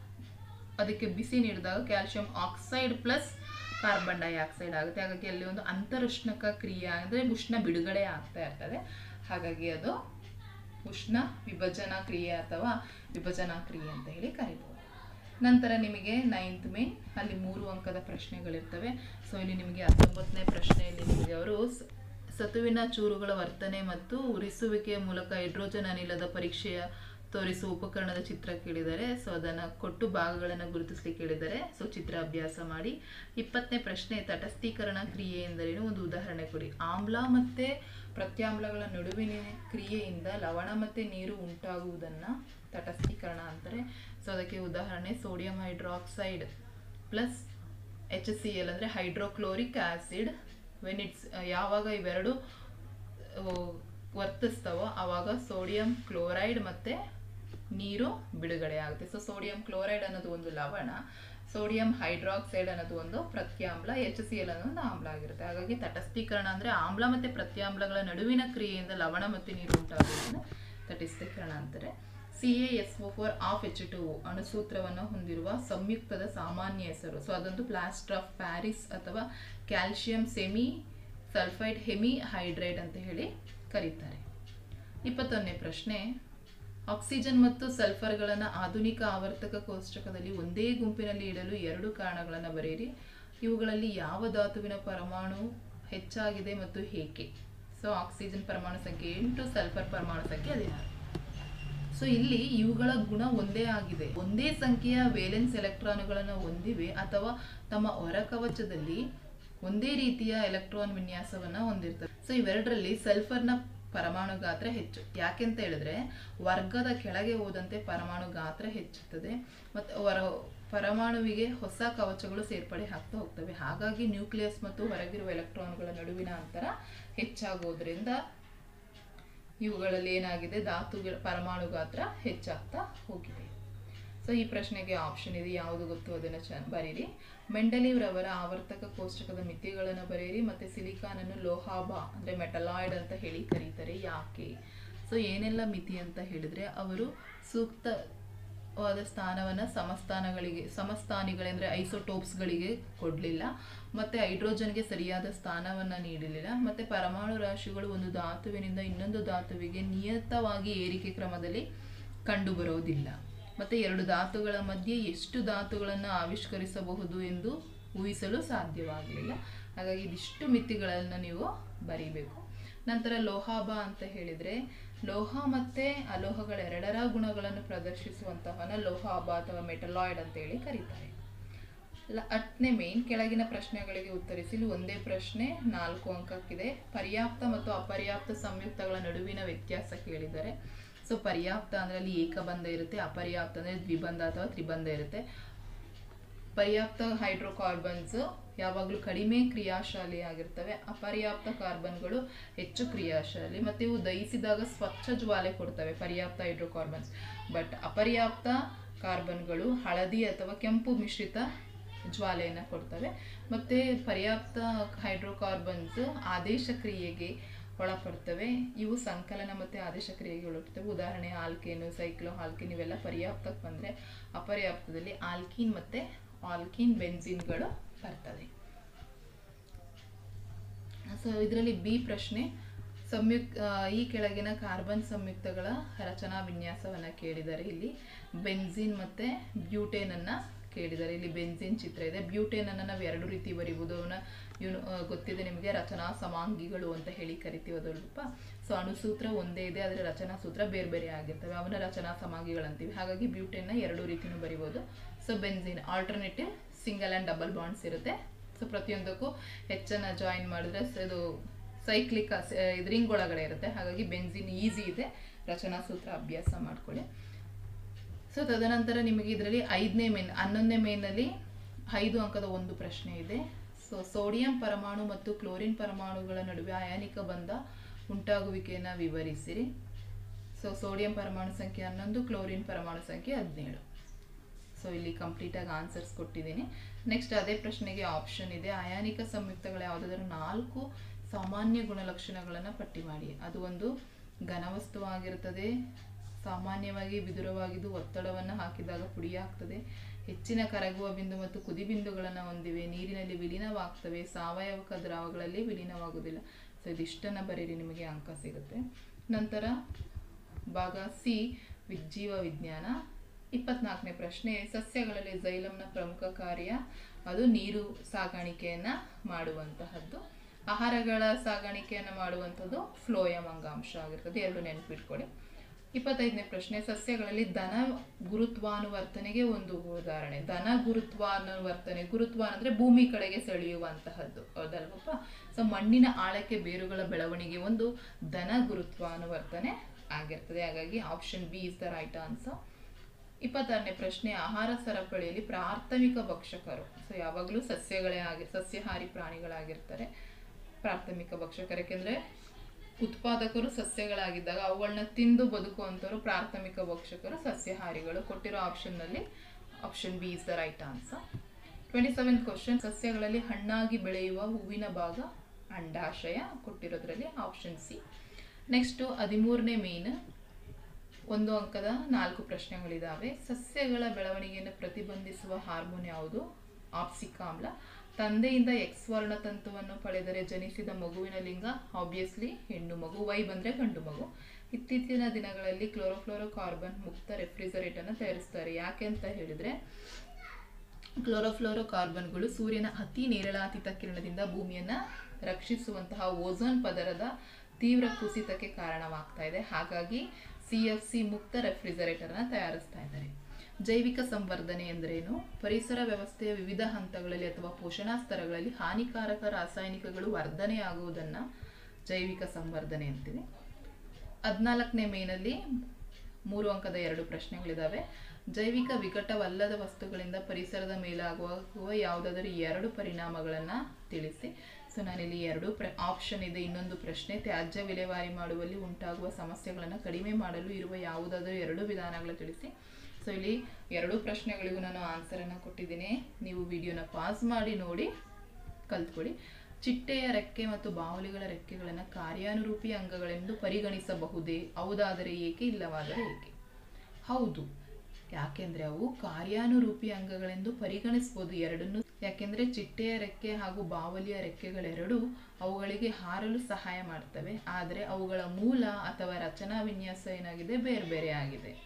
S1: ಅದಕ್ಕೆ ಬಿಸಿ ನೀಡಿದಾಗ calcium oxide plus carbon dioxide ಆಗುತ್ತೆ ಹಾಗಾಗಿ ಅಲ್ಲಿ ಒಂದು ಅಂತರುಷ್ಣಕ ಕ್ರಿಯೆ ಅಂದರೆ ಉಷ್ಣ ಬಿಡುಗಡೆ ಆಗ್ತಾ ಇರ್ತದೆ ಹಾಗಾಗಿ ಅದು ಉಷ್ಣ ವಿಭಜನಾ ಕ್ರಿಯೆ ಅಥವಾ ವಿಭಜನಾ ಕ್ರಿಯೆ ಅಂತ ಹೇಳಿ ಕರಿಬೋದು ನಂತರ ನಿಮಗೆ ನೈನ್ತ್ ಮೇನ್ ಅಲ್ಲಿ ಮೂರು ಅಂಕದ ಪ್ರಶ್ನೆಗಳಿರ್ತವೆ ಸೊ ಇಲ್ಲಿ ನಿಮಗೆ ಹತ್ತೊಂಬತ್ತನೇ ಪ್ರಶ್ನೆಯಲ್ಲಿ ನಿಮಗೆ ಅವರು ಸ- ಸತುವಿನ ಚೂರುಗಳ ವರ್ತನೆ ಮತ್ತು ಉರಿಸುವಿಕೆಯ ಮೂಲಕ ಹೈಡ್ರೋಜನ್ ಅನಿಲದ ಪರೀಕ್ಷೆಯ ತೋರಿಸುವ ಉಪಕರಣದ ಚಿತ್ರ ಕೇಳಿದ್ದಾರೆ ಸೊ ಅದನ್ನು ಕೊಟ್ಟು ಭಾಗಗಳನ್ನು ಗುರುತಿಸ್ಲಿಕ್ಕೆ ಕೇಳಿದ್ದಾರೆ ಸೊ ಚಿತ್ರ ಅಭ್ಯಾಸ ಮಾಡಿ ಇಪ್ಪತ್ತನೇ ಪ್ರಶ್ನೆ ತಟಸ್ಥೀಕರಣ ಕ್ರಿಯೆ ಎಂದರೇನು ಒಂದು ಉದಾಹರಣೆ ಕೊಡಿ ಆಮ್ಲ ಮತ್ತೆ ಪ್ರತ್ಯಾಮ್ಲಗಳ ನಡುವಿನ ಕ್ರಿಯೆಯಿಂದ ಲವಣ ಮತ್ತೆ ನೀರು ಉಂಟಾಗುವುದನ್ನು ತಟಸ್ಥೀಕರಣ ಅಂತಾರೆ ಸೊ ಅದಕ್ಕೆ ಉದಾಹರಣೆ sodium hydroxide plus H C L ಅಂದರೆ ಹೈಡ್ರೋಕ್ಲೋರಿಕ್ ಆಸಿಡ್ ವೆನ್ ಇಟ್ಸ್ ಯಾವಾಗ ಇವೆರಡು ಆ, ವರ್ತಿಸ್ತವೋ ಆವಾಗ ಸೋಡಿಯಂ ಕ್ಲೋರೈಡ್ ಮತ್ತೆ ನೀರು ಬಿಡುಗಡೆ ಆಗುತ್ತೆ ಸೊ ಸೋಡಿಯಂ ಕ್ಲೋರೈಡ್ ಅನ್ನೋದು ಒಂದು ಲವಣ ಸೋಡಿಯಂ ಹೈಡ್ರಾಕ್ಸೈಡ್ ಅನ್ನೋದು ಒಂದು ಪ್ರತ್ಯಾಮ್ಲ ಎಚ್ ಸಿ ಎಲ್ ಅನ್ನೋದು ಒಂದು ಆಮ್ಲ ಆಗಿರುತ್ತೆ ಹಾಗಾಗಿ ತಟಸ್ಥೀಕರಣ ಅಂದರೆ ಆಮ್ಲ ಮತ್ತು ಪ್ರತ್ಯಾಮ್ಲಗಳ ನಡುವಿನ ಕ್ರಿಯೆಯಿಂದ ಲವಣ ಮತ್ತು ನೀರು ಉಂಟಾಗುವುದನ್ನು ತಟಸ್ಥೀಕರಣ ಅಂತಾರೆ C A S O four of H two ಅಣುಸೂತ್ರವನ್ನು ಹೊಂದಿರುವ ಸಂಯುಕ್ತದ ಸಾಮಾನ್ಯ ಹೆಸರು ಸೊ ಅದೊಂದು ಪ್ಲಾಸ್ಟರ್ ಆಫ್ ಪ್ಯಾರಿಸ್ ಅಥವಾ calcium semi sulphide hemi hydride ಅಂತ ಹೇಳಿ ಕರೀತಾರೆ ಇಪ್ಪತ್ತೊಂದನೇ ಪ್ರಶ್ನೆ ಆಕ್ಸಿಜನ್ ಮತ್ತು ಸಲ್ಫರ್ಗಳನ್ನು ಆಧುನಿಕ ಆವರ್ತಕ ಕೋಷ್ಟಕದಲ್ಲಿ ಒಂದೇ ಗುಂಪಿನಲ್ಲಿ ಇಡಲು ಎರಡು ಕಾರಣಗಳನ್ನು ಬರೆಯಿರಿ ಇವುಗಳಲ್ಲಿ ಯಾವ ಧಾತುವಿನ ಪರಮಾಣು ಹೆಚ್ಚಾಗಿದೆ ಮತ್ತು ಏಕೆ ಸೊ ಆಕ್ಸಿಜನ್ ಪರಮಾಣು ಸಂಖ್ಯೆ ಎಂಟು ಸಲ್ಫರ್ ಪರಮಾಣು ಸಂಖ್ಯೆ ಹದಿನಾರು ಸೊ ಇಲ್ಲಿ ಇವುಗಳ ಗುಣ ಒಂದೇ ಆಗಿದೆ ಒಂದೇ ಸಂಖ್ಯೆಯ ವೇಲೆನ್ಸ್ ಎಲೆಕ್ಟ್ರಾನ್ಗಳನ್ನು ಹೊಂದಿವೆ ಅಥವಾ ತಮ್ಮ ಹೊರಕವಚದಲ್ಲಿ ಒಂದೇ ರೀತಿಯ ಎಲೆಕ್ಟ್ರಾನ್ ವಿನ್ಯಾಸವನ್ನ ಹೊಂದಿರ್ತವೆ ಸೊ ಇವೆರಡರಲ್ಲಿ ಸಲ್ಫರ್ನ ಪರಮಾಣು ಗಾತ್ರ ಹೆಚ್ಚು ಯಾಕೆಂತ ಹೇಳಿದ್ರೆ ವರ್ಗದ ಕೆಳಗೆ ಹೋದಂತೆ ಪರಮಾಣು ಗಾತ್ರ ಹೆಚ್ಚುತ್ತದೆ ಮತ್ತು ಹೊರ ಪರಮಾಣುವಿಗೆ ಹೊಸ ಕವಚಗಳು ಸೇರ್ಪಡೆ ಆಗ್ತಾ ಹೋಗ್ತವೆ ಹಾಗಾಗಿ ನ್ಯೂಕ್ಲಿಯಸ್ ಮತ್ತು ಹೊರಗಿರುವ ಎಲೆಕ್ಟ್ರಾನ್ಗಳ ನಡುವಿನ ಅಂತರ ಹೆಚ್ಚಾಗೋದ್ರಿಂದ ಇವುಗಳಲ್ಲಿ ಏನಾಗಿದೆ ಧಾತುಗಳ ಪರಮಾಣು ಗಾತ್ರ ಹೆಚ್ಚಾಗ್ತಾ ಹೋಗಿದೆ ಸೊ ಈ ಪ್ರಶ್ನೆಗೆ ಆಪ್ಷನ್ ಇದೆ ಯಾವುದು ಗೊತ್ತು ಅದನ್ನು ಚ ಬರೀರಿ ಮೆಂಡಲೀವ್ರವರ ಆವರ್ತಕ ಕೋಷ್ಟಕದ ಮಿತಿಗಳನ್ನು ಬರೆಯಿರಿ ಮತ್ತು ಸಿಲಿಕಾನನ್ನು ಲೋಹಾಬ ಅಂದರೆ ಮೆಟಲಾಯ್ಡ್ ಅಂತ ಹೇಳಿ ಕರೀತಾರೆ ಯಾಕೆ ಸೊ ಏನೆಲ್ಲ ಮಿತಿ ಅಂತ ಹೇಳಿದ್ರೆ ಅವರು ಸೂಕ್ತವಾದ ಸ್ಥಾನವನ್ನು ಸಮಸ್ಥಾನಗಳಿಗೆ ಸಮಸ್ಥಾನಿಗಳೆಂದರೆ ಐಸೋಟೋಪ್ಸ್ಗಳಿಗೆ ಕೊಡಲಿಲ್ಲ ಮತ್ತು ಹೈಡ್ರೋಜನ್ಗೆ ಸರಿಯಾದ ಸ್ಥಾನವನ್ನು ನೀಡಲಿಲ್ಲ ಮತ್ತು ಪರಮಾಣು ರಾಶಿಗಳು ಒಂದು ಧಾತುವಿನಿಂದ ಇನ್ನೊಂದು ಧಾತುವಿಗೆ ನಿಯತವಾಗಿ ಏರಿಕೆ ಕ್ರಮದಲ್ಲಿ ಕಂಡುಬರೋದಿಲ್ಲ ಮತ್ತು ಎರಡು ಧಾತುಗಳ ಮಧ್ಯೆ ಎಷ್ಟು ಧಾತುಗಳನ್ನು ಆವಿಷ್ಕರಿಸಬಹುದು ಎಂದು ಊಹಿಸಲು ಸಾಧ್ಯವಾಗಲಿಲ್ಲ ಹಾಗಾಗಿ ಇದಿಷ್ಟು ಮಿತಿಗಳನ್ನು ನೀವು ಬರೀಬೇಕು ನಂತರ ಲೋಹಾಬ ಅಂತ ಹೇಳಿದರೆ ಲೋಹ ಮತ್ತು ಅಲೋಹಗಳೆರಡರ ಗುಣಗಳನ್ನು ಪ್ರದರ್ಶಿಸುವಂತಹನ ಲೋಹಾಬ ಅಥವಾ ಮೆಟಲಾಯ್ಡ್ ಅಂತೇಳಿ ಕರೀತಾರೆ ಲ ಹತ್ತನೇ ಮೇನ್ ಕೆಳಗಿನ ಪ್ರಶ್ನೆಗಳಿಗೆ ಉತ್ತರಿಸಿ ಇಲ್ಲಿ ಒಂದೇ ಪ್ರಶ್ನೆ ನಾಲ್ಕು ಅಂಕಕ್ಕಿದೆ ಪರ್ಯಾಪ್ತ ಮತ್ತು ಅಪರ್ಯಾಪ್ತ ಸಂಯುಕ್ತಗಳ ನಡುವಿನ ವ್ಯತ್ಯಾಸ ಕೇಳಿದ್ದಾರೆ ಸೊ ಪರ್ಯಾಪ್ತ ಅಂದರೆ ಅಲ್ಲಿ ಏಕಬಂಧ ಇರುತ್ತೆ ಅಪರ್ಯಾಪ್ತ ಅಂದರೆ ದ್ವಿಬಂಧ ಅಥವಾ ತ್ರಿಬಂಧ ಇರುತ್ತೆ ಪರ್ಯಾಪ್ತ ಹೈಡ್ರೋಕಾರ್ಬನ್ಸ್ ಯಾವಾಗಲೂ ಕಡಿಮೆ ಕ್ರಿಯಾಶಾಲಿ ಆಗಿರ್ತವೆ ಅಪರ್ಯಾಪ್ತ ಕಾರ್ಬನ್ಗಳು ಹೆಚ್ಚು ಕ್ರಿಯಾಶಾಲಿ ಮತ್ತು ಇವು ದಹಿಸಿದಾಗ ಸ್ವಚ್ಛ ಜ್ವಾಲೆ ಕೊಡ್ತವೆ ಪರ್ಯಾಪ್ತ ಹೈಡ್ರೋಕಾರ್ಬನ್ಸ್ ಬಟ್ ಅಪರ್ಯಾಪ್ತ ಕಾರ್ಬನ್ಗಳು ಹಳದಿ ಅಥವಾ ಕೆಂಪು ಮಿಶ್ರಿತ ಜ್ವಾಲೆಯನ್ನು ಕೊಡ್ತವೆ ಮತ್ತು ಪರ್ಯಾಪ್ತ ಹೈಡ್ರೋಕಾರ್ಬನ್ಸ್ ಆದೇಶ ಕ್ರಿಯೆಗೆ ಒಳಪಡ್ತವೆ ಇವು ಸಂಕಲನ ಮತ್ತು ಆದೇಶ ಕ್ರಿಯೆಗೆ ಒಳಪಡ್ತವೆ ಉದಾಹರಣೆ ಆಲ್ಕೇನು ಸೈಕ್ಲೋ ಆಲ್ಕಿನ್ ಇವೆಲ್ಲ ಪರ್ಯಾಪ್ತಕ್ಕೆ ಬಂದರೆ ಅಪರ್ಯಾಪ್ತದಲ್ಲಿ ಆಲ್ಕಿನ್ ಮತ್ತು ಆಲ್ಕಿನ್ ಬೆನ್ಸಿನ್ಗಳು ಬರ್ತವೆ ಸೊ ಇದರಲ್ಲಿ ಬಿ ಪ್ರಶ್ನೆ ಸಂಯುಕ್ತ ಈ ಕೆಳಗಿನ ಕಾರ್ಬನ್ ಸಂಯುಕ್ತಗಳ ರಚನಾ ವಿನ್ಯಾಸವನ್ನು ಕೇಳಿದ್ದಾರೆ ಇಲ್ಲಿ ಬೆನ್ಸಿನ್ ಮತ್ತು ಬ್ಯೂಟೇನನ್ನು ಕೇಳಿದ್ದಾರೆ ಇಲ್ಲಿ ಬೆನ್ಸಿನ್ ಚಿತ್ರ ಇದೆ ಬ್ಯೂಟೇನನ್ನು ನಾವು ಎರಡು ರೀತಿ ಬರಿಬೋದು ಅವನ್ನ ಇವನು ಗೊತ್ತಿದೆ ನಿಮಗೆ ರಚನಾ ಸಮಾಂಗಿಗಳು ಅಂತ ಹೇಳಿ ಕರಿತೀವಿ ಅದಲ್ಪ ಸೊ ಅಣುಸೂತ್ರ ಒಂದೇ ಇದೆ ಆದರೆ ರಚನಾ ಸೂತ್ರ ಬೇರೆ ಬೇರೆ ಆಗಿರ್ತವೆ ಅವನ ರಚನಾ ಸಮಾಂಗಿಗಳಂತೀವಿ ಹಾಗಾಗಿ ಬ್ಯೂಟೇನ್ನ ಎರಡು ರೀತಿನೂ ಬರಿಬೋದು so benzene alternative single and double bonds ಇರುತ್ತೆ ಸೊ ಪ್ರತಿಯೊಂದಕ್ಕೂ ಹೆಚ್ಚನ್ನು ಜಾಯಿನ್ ಮಾಡಿದ್ರೆ ಸ- ಇದು ಸೈಕ್ಲಿಕ್ ಇದು ರಿಂಗ್ ಒಳಗಡೆ ಇರುತ್ತೆ ಹಾಗಾಗಿ ಬೆನ್ಸಿನ್ ಈಸಿ ಇದೆ ರಚನಾ ಸೂತ್ರ ಅಭ್ಯಾಸ ಮಾಡ್ಕೊಳ್ಳಿ ಸೊ ತದನಂತರ ನಿಮಗೆ ಇದರಲ್ಲಿ ಐದನೇ ಮೇನ್ ಹನ್ನೊಂದನೇ ಮೇನಲ್ಲಿ ಐದು ಅಂಕದ ಒಂದು ಪ್ರಶ್ನೆ ಇದೆ ಸೊ ಸೋಡಿಯಂ ಪರಮಾಣು ಮತ್ತು ಕ್ಲೋರಿನ್ ಪರಮಾಣುಗಳ ನಡುವೆ ಅಯಾನಿಕ ಬಂಧ ಉಂಟಾಗುವಿಕೆಯನ್ನು ವಿವರಿಸಿರಿ ಸೊ ಸೋಡಿಯಂ ಪರಮಾಣು ಸಂಖ್ಯೆ ಹನ್ನೊಂದು ಕ್ಲೋರಿನ್ ಪರಮಾಣು ಸಂಖ್ಯೆ ಹದಿನೇಳು ಸೊ ಇಲ್ಲಿ ಕಂಪ್ಲೀಟಾಗಿ ಆನ್ಸರ್ಸ್ ಕೊಟ್ಟಿದ್ದೀನಿ ನೆಕ್ಸ್ಟ್ ಅದೇ ಪ್ರಶ್ನೆಗೆ ಆಪ್ಷನ್ ಇದೆ ಅಯಾನಿಕ ಸಂಯುಕ್ತಗಳ ಯಾವುದಾದ್ರೂ ನಾಲ್ಕು ಸಾಮಾನ್ಯ ಗುಣಲಕ್ಷಣಗಳನ್ನು ಪಟ್ಟಿ ಮಾಡಿ ಅದು ಒಂದು ಘನವಸ್ತುವಾಗಿರುತ್ತದೆ ಸಾಮಾನ್ಯವಾಗಿ ವಿದುರವಾಗಿದ್ದು ಒತ್ತಡವನ್ನು ಹಾಕಿದಾಗ ಪುಡಿಯಾಗ್ತದೆ ಹೆಚ್ಚಿನ ಕರಗುವ ಬಿಂದು ಮತ್ತು ಕುದಿ ಬಿಂದುಗಳನ್ನು ಹೊಂದಿವೆ ನೀರಿನಲ್ಲಿ ವಿಲೀನವಾಗ್ತವೆ ಸಾವಯವ ದ್ರಾವಗಳಲ್ಲಿ ವಿಲೀನವಾಗುವುದಿಲ್ಲ ಸೊ ಇದಿಷ್ಟನ್ನು ಬರೀರಿ ನಿಮಗೆ ಅಂಕ ಸಿಗುತ್ತೆ ನಂತರ ಭಾಗ ಸಿ ವಿಜ್ಜೀವ ವಿಜ್ಞಾನ ಇಪ್ಪತ್ನಾಲ್ಕನೇ ಪ್ರಶ್ನೆ ಸಸ್ಯಗಳಲ್ಲಿ ಜೈಲಂನ ಪ್ರಮುಖ ಕಾರ್ಯ ಅದು ನೀರು ಸಾಗಾಣಿಕೆಯನ್ನು ಮಾಡುವಂತಹದ್ದು ಆಹಾರಗಳ ಸಾಗಾಣಿಕೆಯನ್ನು ಮಾಡುವಂಥದ್ದು ಫ್ಲೋಯಂ ಅಂಗಾಂಶ ಆಗಿರ್ತದೆ ಎರಡು ನೆನಪಿಟ್ಕೊಳ್ಳಿ ಇಪ್ಪತ್ತೈದನೇ ಪ್ರಶ್ನೆ ಸಸ್ಯಗಳಲ್ಲಿ ಧನ ಗುರುತ್ವಾನುವರ್ತನೆಗೆ ಒಂದು ಉದಾಹರಣೆ ಧನ ಗುರುತ್ವಾನುವರ್ತನೆ ಗುರುತ್ವ ಅಂದರೆ ಭೂಮಿ ಕಡೆಗೆ ಸೆಳೆಯುವಂತಹದ್ದು ಹೌದಲ್ವಪ್ಪ ಸೊ ಮಣ್ಣಿನ ಆಳಕ್ಕೆ ಬೇರುಗಳ ಬೆಳವಣಿಗೆ ಒಂದು ಧನ ಗುರುತ್ವಾನುವರ್ತನೆ ಆಗಿರ್ತದೆ ಹಾಗಾಗಿ option B is the right answer ಇಪ್ಪತ್ತಾರನೇ ಪ್ರಶ್ನೆ ಆಹಾರ ಸರಪಳಿಯಲ್ಲಿ ಪ್ರಾಥಮಿಕ ಭಕ್ಷಕರು ಸೊ ಯಾವಾಗಲೂ ಸಸ್ಯಗಳೇ ಆಗಿ ಸಸ್ಯಾಹಾರಿ ಪ್ರಾಣಿಗಳಾಗಿರ್ತಾರೆ ಪ್ರಾಥಮಿಕ ಭಕ್ಷಕರು ಯಾಕೆಂದರೆ ಉತ್ಪಾದಕರು ಸಸ್ಯಗಳಾಗಿದ್ದಾಗ ಅವುಗಳನ್ನ ತಿಂದು ಬದುಕುವಂಥವ್ರು ಪ್ರಾಥಮಿಕ ಭಕ್ಷಕರು ಸಸ್ಯಾಹಾರಿಗಳು ಕೊಟ್ಟಿರೋ ಆಪ್ಷನ್ನಲ್ಲಿ option B is the right answer twenty seventh question ಸಸ್ಯಗಳಲ್ಲಿ ಹಣ್ಣಾಗಿ ಬೆಳೆಯುವ ಹೂವಿನ ಭಾಗ ಅಂಡಾಶಯ ಕೊಟ್ಟಿರೋದ್ರಲ್ಲಿ ಆಪ್ಷನ್ ಸಿ ನೆಕ್ಸ್ಟು ಹದಿಮೂರನೇ ಮೇನ್ ಒಂದು ಅಂಕದ ನಾಲ್ಕು ಪ್ರಶ್ನೆಗಳಿದ್ದಾವೆ ಸಸ್ಯಗಳ ಬೆಳವಣಿಗೆಯನ್ನು ಪ್ರತಿಬಂಧಿಸುವ ಹಾರ್ಮೋನ್ ಯಾವುದು ಆಪ್ಸಿಕ್ ಆಮ್ಲ ತಂದೆಯಿಂದ ಎಕ್ಸ್ ವರ್ಣತಂತುವನ್ನು ಪಡೆದರೆ ಜನಿಸಿದ ಮಗುವಿನ ಲಿಂಗ ಆಬ್ವಿಯಸ್ಲಿ ಹೆಣ್ಣು ಮಗು ವೈ ಬಂದರೆ ಗಂಡು ಮಗು ಇತ್ತೀಚಿನ ದಿನಗಳಲ್ಲಿ ಕ್ಲೋರೋಫ್ಲೋರೋ ಕಾರ್ಬನ್ ಮುಕ್ತ ರೆಫ್ರಿಜರೇಟನ್ನು ತಯಾರಿಸ್ತಾರೆ ಯಾಕೆ ಅಂತ ಹೇಳಿದರೆ ಕ್ಲೋರೋಫ್ಲೋರೋ ಕಾರ್ಬನ್ಗಳು ಸೂರ್ಯನ ಅತಿ ನೇರಳಾತೀತ ಕಿರಣದಿಂದ ಭೂಮಿಯನ್ನು ರಕ್ಷಿಸುವಂತಹ ಓಝೋನ್ ಪದರದ ತೀವ್ರ ಕುಸಿತಕ್ಕೆ ಕಾರಣವಾಗ್ತಾ ಇದೆ ಹಾಗಾಗಿ ಸಿ ಎಫ್ ಸಿ ಮುಕ್ತ ರೆಫ್ರಿಜರೇಟರ್ನ ತಯಾರಿಸ್ತಾ ಇದ್ದಾರೆ ಜೈವಿಕ ಸಂವರ್ಧನೆ ಎಂದರೇನು ಪರಿಸರ ವ್ಯವಸ್ಥೆಯ ವಿವಿಧ ಹಂತಗಳಲ್ಲಿ ಅಥವಾ ಪೋಷಣಾ ಸ್ತರಗಳಲ್ಲಿ ಹಾನಿಕಾರಕ ರಾಸಾಯನಿಕಗಳು ವರ್ಧನೆಯಾಗುವುದನ್ನು ಜೈವಿಕ ಸಂವರ್ಧನೆ ಅಂತೀವಿ ಹದಿನಾಲ್ಕನೇ ಮೇನಲ್ಲಿ ಮೂರು ಅಂಕದ ಎರಡು ಪ್ರಶ್ನೆಗಳಿದ್ದಾವೆ ಜೈವಿಕ ವಿಕಟವಲ್ಲದ ವಸ್ತುಗಳಿಂದ ಪರಿಸರದ ಮೇಲಾಗುವ ಯಾವುದಾದರೂ ಎರಡು ಪರಿಣಾಮಗಳನ್ನು ತಿಳಿಸಿ ಸೊ ನಾನಿಲ್ಲಿ ಎರಡು ಪ್ರ ಆಪ್ಷನ್ ಇದೆ ಇನ್ನೊಂದು ಪ್ರಶ್ನೆ ತ್ಯಾಜ್ಯ ವಿಲೇವಾರಿ ಮಾಡುವಲ್ಲಿ ಉಂಟಾಗುವ ಸಮಸ್ಯೆಗಳನ್ನು ಕಡಿಮೆ ಮಾಡಲು ಇರುವ ಯಾವುದಾದರೂ ಎರಡು ವಿಧಾನಗಳು ತಿಳಿಸಿ ಸೊ ಇಲ್ಲಿ ಎರಡೂ ಪ್ರಶ್ನೆಗಳಿಗೂ ನಾನು ಆನ್ಸರನ್ನು ಕೊಟ್ಟಿದ್ದೀನಿ ನೀವು ವಿಡಿಯೋನ ಪಾಸ್ ಮಾಡಿ ನೋಡಿ ಕಲ್ತ್ಕೊಳ್ಳಿ ಚಿಟ್ಟೆಯ ರೆಕ್ಕೆ ಮತ್ತು ಬಾವಲಿಗಳ ರೆಕ್ಕೆಗಳನ್ನು ಕಾರ್ಯಾನುರೂಪಿ ಅಂಗಗಳೆಂದು ಪರಿಗಣಿಸಬಹುದೇ ಹೌದಾದರೆ ಏಕೆ ಇಲ್ಲವಾದರೆ ಏಕೆ ಹೌದು ಯಾಕೆಂದ್ರೆ ಅವು ಕಾರ್ಯಾನುರೂಪಿ ಅಂಗಗಳೆಂದು ಪರಿಗಣಿಸ್ಬೋದು ಎರಡನ್ನೂ ಯಾಕೆಂದ್ರೆ ಚಿಟ್ಟೆಯ ರೆಕ್ಕೆ ಹಾಗೂ ಬಾವಲಿಯ ರೆಕ್ಕೆಗಳೆರಡೂ ಅವುಗಳಿಗೆ ಹಾರಲು ಸಹಾಯ ಮಾಡ್ತವೆ ಆದರೆ ಅವುಗಳ ಮೂಲ ಅಥವಾ ರಚನಾ ವಿನ್ಯಾಸ ಏನಾಗಿದೆ ಬೇರೆ ಬೇರೆ ಆಗಿದೆ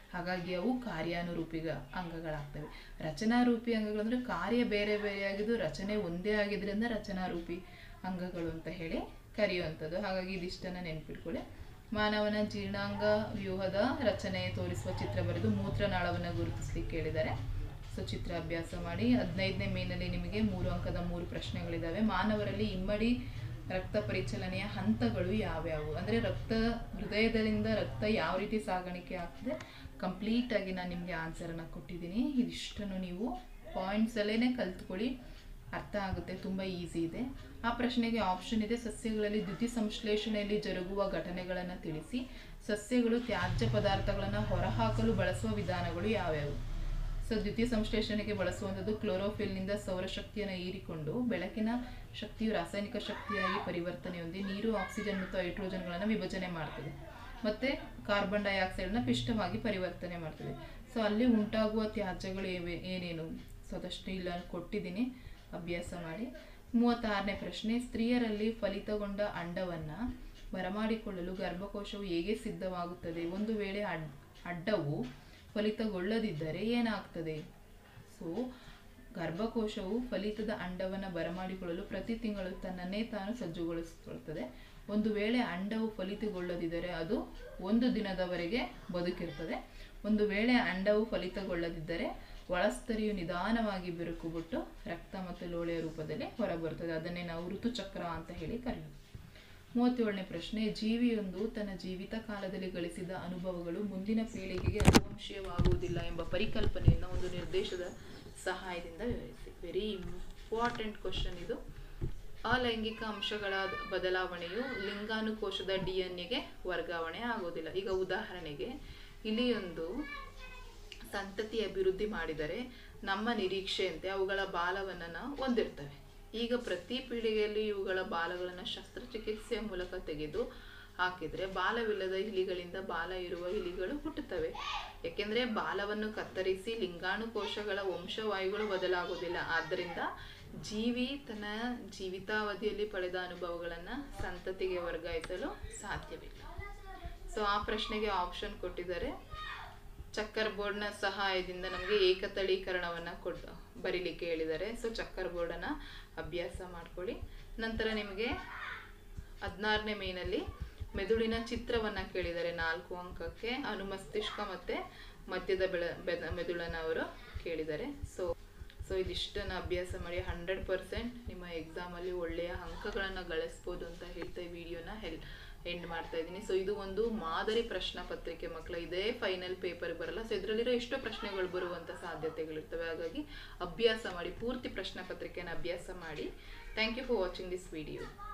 S1: ಹಾಗಾಗಿ ಅವು ಕಾರ್ಯಾನುರೂಪಿ ಅಂಗಗಳಾಗ್ತವೆ ರಚನಾರೂಪಿ ಅಂಗಗಳಂದ್ರೆ ಕಾರ್ಯ ಬೇರೆ ಬೇರೆಯಾಗಿದ್ದು ರಚನೆ ಒಂದೇ ಆಗಿದ್ರಿಂದ ರಚನಾರೂಪಿ ಅಂಗಗಳು ಅಂತ ಹೇಳಿ ಕರೆಯುವಂಥದ್ದು ಹಾಗಾಗಿ ಇದಿಷ್ಟನ್ನು ನೆನ್ಪಿಟ್ಕೊಳ್ಳಿ ಮಾನವನ ಜೀರ್ಣಾಂಗ ವ್ಯೂಹದ ರಚನೆ ತೋರಿಸುವ ಚಿತ್ರ ಬರೆದು ಮೂತ್ರನಾಳವನ್ನು ಗುರುತಿಸ್ಲಿಕ್ಕೆ ಹೇಳಿದ್ದಾರೆ ಸೊ ಚಿತ್ರ ಅಭ್ಯಾಸ ಮಾಡಿ ಹದಿನೈದನೇ ಮೇನಲ್ಲಿ ನಿಮಗೆ ಮೂರು ಅಂಕದ ಮೂರು ಪ್ರಶ್ನೆಗಳಿದ್ದಾವೆ ಮಾನವರಲ್ಲಿ ಇಮ್ಮಡಿ ರಕ್ತ ಪರಿಚಲನೆಯ ಹಂತಗಳು ಯಾವ್ಯಾವು ಅಂದರೆ ರಕ್ತ ಹೃದಯದಿಂದ ರಕ್ತ ಯಾವ ರೀತಿ ಸಾಗಾಣಿಕೆ ಆಗ್ತದೆ ಕಂಪ್ಲೀಟ್ ಆಗಿ ನಾನು ನಿಮಗೆ ಆನ್ಸರನ್ನು ಕೊಟ್ಟಿದ್ದೀನಿ ಇದಿಷ್ಟನ್ನು ನೀವು ಪಾಯಿಂಟ್ಸಲ್ಲೇ ಕಲ್ತ್ಕೊಳ್ಳಿ ಅರ್ಥ ಆಗುತ್ತೆ ತುಂಬ ಈಸಿ ಇದೆ ಆ ಪ್ರಶ್ನೆಗೆ ಆಪ್ಷನ್ ಇದೆ ಸಸ್ಯಗಳಲ್ಲಿ ದ್ಯುತಿ ಸಂಶ್ಲೇಷಣೆಯಲ್ಲಿ ಜರುಗುವ ಘಟನೆಗಳನ್ನು ತಿಳಿಸಿ ಸಸ್ಯಗಳು ತ್ಯಾಜ್ಯ ಪದಾರ್ಥಗಳನ್ನು ಹೊರಹಾಕಲು ಬಳಸುವ ವಿಧಾನಗಳು ಯಾವ್ಯಾವು ಸೊ ದ್ವಿತೀಯ ಸಂಶ್ಲೇಷಣೆಗೆ ಬಳಸುವಂಥದ್ದು ಕ್ಲೋರೋಫಿಲ್ನಿಂದ ಸೌರಶಕ್ತಿಯನ್ನು ಹೀರಿಕೊಂಡು ಬೆಳಕಿನ ಶಕ್ತಿಯು ರಾಸಾಯನಿಕ ಶಕ್ತಿಯಾಗಿ ಪರಿವರ್ತನೆ ಹೊಂದಿ ನೀರು ಆಕ್ಸಿಜನ್ ಮತ್ತು ಹೈಡ್ರೋಜನ್ಗಳನ್ನು ವಿಭಜನೆ ಮಾಡ್ತದೆ ಮತ್ತು ಕಾರ್ಬನ್ ಡೈಆಕ್ಸೈಡ್ನ ಪಿಷ್ಟವಾಗಿ ಪರಿವರ್ತನೆ ಮಾಡ್ತದೆ ಸೊ ಅಲ್ಲಿ ಉಂಟಾಗುವ ತ್ಯಾಜ್ಯಗಳು ಏವೆ ಏನೇನು ಸೊ ಅದಷ್ಟು ಇಲ್ಲ ಕೊಟ್ಟಿದ್ದೀನಿ ಅಭ್ಯಾಸ ಮಾಡಿ ಮೂವತ್ತಾರನೇ ಪ್ರಶ್ನೆ ಸ್ತ್ರೀಯರಲ್ಲಿ ಫಲಿತಗೊಂಡ ಅಂಡವನ್ನು ಬರಮಾಡಿಕೊಳ್ಳಲು ಗರ್ಭಕೋಶವು ಹೇಗೆ ಸಿದ್ಧವಾಗುತ್ತದೆ ಒಂದು ವೇಳೆ ಅಡ್ ಅಡ್ಡವು ಫಲಿತಗೊಳ್ಳದಿದ್ದರೆ ಏನಾಗ್ತದೆ ಸೊ ಗರ್ಭಕೋಶವು ಫಲಿತದ ಅಂಡವನ್ನು ಬರಮಾಡಿಕೊಳ್ಳಲು ಪ್ರತಿ ತಿಂಗಳು ತನ್ನನ್ನೇ ತಾನು ಸಜ್ಜುಗೊಳಿಸಿಕೊಳ್ತದೆ ಒಂದು ವೇಳೆ ಅಂಡವು ಫಲಿತಗೊಳ್ಳದಿದ್ದರೆ ಅದು ಒಂದು ದಿನದವರೆಗೆ ಬದುಕಿರ್ತದೆ ಒಂದು ವೇಳೆ ಅಂಡವು ಫಲಿತಗೊಳ್ಳದಿದ್ದರೆ ಒಳಸ್ತರಿಯು ನಿಧಾನವಾಗಿ ಬಿರುಕು ಬಿಟ್ಟು ರಕ್ತ ಮತ್ತು ಲೋಳೆಯ ರೂಪದಲ್ಲಿ ಹೊರಬರುತ್ತದೆ ಅದನ್ನೇ ನಾವು ಋತುಚಕ್ರ ಅಂತ ಹೇಳಿ ಕರೆಯೋದು ಮೂವತ್ತೇಳನೇ ಪ್ರಶ್ನೆ ಜೀವಿಯೊಂದು ತನ್ನ ಜೀವಿತ ಕಾಲದಲ್ಲಿ ಗಳಿಸಿದ ಅನುಭವಗಳು ಮುಂದಿನ ಪೀಳಿಗೆಗೆ ಅನುವಂಶೀಯವಾಗುವುದಿಲ್ಲ ಎಂಬ ಪರಿಕಲ್ಪನೆಯನ್ನು ಒಂದು ನಿರ್ದೇಶದ ಸಹಾಯದಿಂದ ವಿವರಿಸಿ ವೆರಿ ಇಂಪಾರ್ಟೆಂಟ್ ಕ್ವಶನ್ ಇದು ಅಲೈಂಗಿಕ ಅಂಶಗಳ ಬದಲಾವಣೆಯು ಲಿಂಗಾನುಕೋಶದ ಡಿ ಎನ್ ಎಗೆ ವರ್ಗಾವಣೆ ಆಗೋದಿಲ್ಲ ಈಗ ಉದಾಹರಣೆಗೆ ಇಲಿಯೊಂದು ಸಂತತಿ ಅಭಿವೃದ್ಧಿ ಮಾಡಿದರೆ ನಮ್ಮ ನಿರೀಕ್ಷೆಯಂತೆ ಅವುಗಳ ಬಾಲವನ್ನು ನಾವು ಹೊಂದಿರ್ತವೆ ಈಗ ಪ್ರತಿ ಪೀಳಿಗೆಯಲ್ಲಿ ಇವುಗಳ ಬಾಲಗಳನ್ನು ಶಸ್ತ್ರಚಿಕಿತ್ಸೆಯ ಮೂಲಕ ತೆಗೆದು ಹಾಕಿದರೆ ಬಾಲವಿಲ್ಲದ ಇಲಿಗಳಿಂದ ಬಾಲ ಇರುವ ಇಲಿಗಳು ಹುಟ್ಟುತ್ತವೆ ಯಾಕೆಂದರೆ ಬಾಲವನ್ನು ಕತ್ತರಿಸಿ ಲಿಂಗಾಣುಕೋಶಗಳ ವಂಶವಾಯುಗಳು ಬದಲಾಗುವುದಿಲ್ಲ ಆದ್ದರಿಂದ ಜೀವಿ ತನ್ನ ಜೀವಿತಾವಧಿಯಲ್ಲಿ ಪಡೆದ ಅನುಭವಗಳನ್ನು ಸಂತತಿಗೆ ವರ್ಗಾಯಿಸಲು ಸಾಧ್ಯವಿಲ್ಲ ಸೊ ಆ ಪ್ರಶ್ನೆಗೆ ಆಪ್ಷನ್ ಕೊಟ್ಟಿದ್ದಾರೆ ಚಕ್ಕರ್ ಬೋರ್ಡ್ನ ಸಹಾಯದಿಂದ ನಮಗೆ ಏಕತಳೀಕರಣವನ್ನು ಕೊಟ್ಟು ಬರೀಲಿಕ್ಕೆ ಹೇಳಿದ್ದಾರೆ ಸೊ ಚಕ್ಕರ್ ಬೋರ್ಡನ್ನು ಅಭ್ಯಾಸ ಮಾಡ್ಕೊಳ್ಳಿ ನಂತರ ನಿಮಗೆ ಹದಿನಾರನೇ ಮೇನಲ್ಲಿ ಮೆದುಳಿನ ಚಿತ್ರವನ್ನು ಕೇಳಿದ್ದಾರೆ ನಾಲ್ಕು ಅಂಕಕ್ಕೆ ಅನುಮಸ್ತಿಷ್ಕ ಮತ್ತು ಮಧ್ಯದ ಬೆಳ ಬೆದ ಮೆದುಳನ್ನು ಅವರು ಕೇಳಿದ್ದಾರೆ ಸೊ ಸೊ ಇದಿಷ್ಟನ್ನು ಅಭ್ಯಾಸ ಮಾಡಿ ಹಂಡ್ರೆಡ್ ಪರ್ಸೆಂಟ್ ನಿಮ್ಮ ಎಕ್ಸಾಮಲ್ಲಿ ಒಳ್ಳೆಯ ಅಂಕಗಳನ್ನು ಗಳಿಸ್ಬೋದು ಅಂತ ಹೇಳ್ತಾ ಈ ವಿಡಿಯೋನ ಹೆಲ್ ಎಂಡ್ ಮಾಡ್ತಾ ಇದ್ದೀನಿ ಸೊ ಇದು ಒಂದು ಮಾದರಿ ಪ್ರಶ್ನೆ ಪತ್ರಿಕೆ ಮಕ್ಕಳ ಇದೇ ಫೈನಲ್ ಪೇಪರ್ ಬರಲ್ಲ ಸೊ ಇದರಲ್ಲಿರೋ ಎಷ್ಟೋ ಪ್ರಶ್ನೆಗಳು ಬರುವಂಥ ಸಾಧ್ಯತೆಗಳಿರ್ತವೆ ಹಾಗಾಗಿ ಅಭ್ಯಾಸ ಮಾಡಿ ಪೂರ್ತಿ ಪ್ರಶ್ನೆ ಪತ್ರಿಕೆಯನ್ನು ಅಭ್ಯಾಸ ಮಾಡಿ thank you for watching this video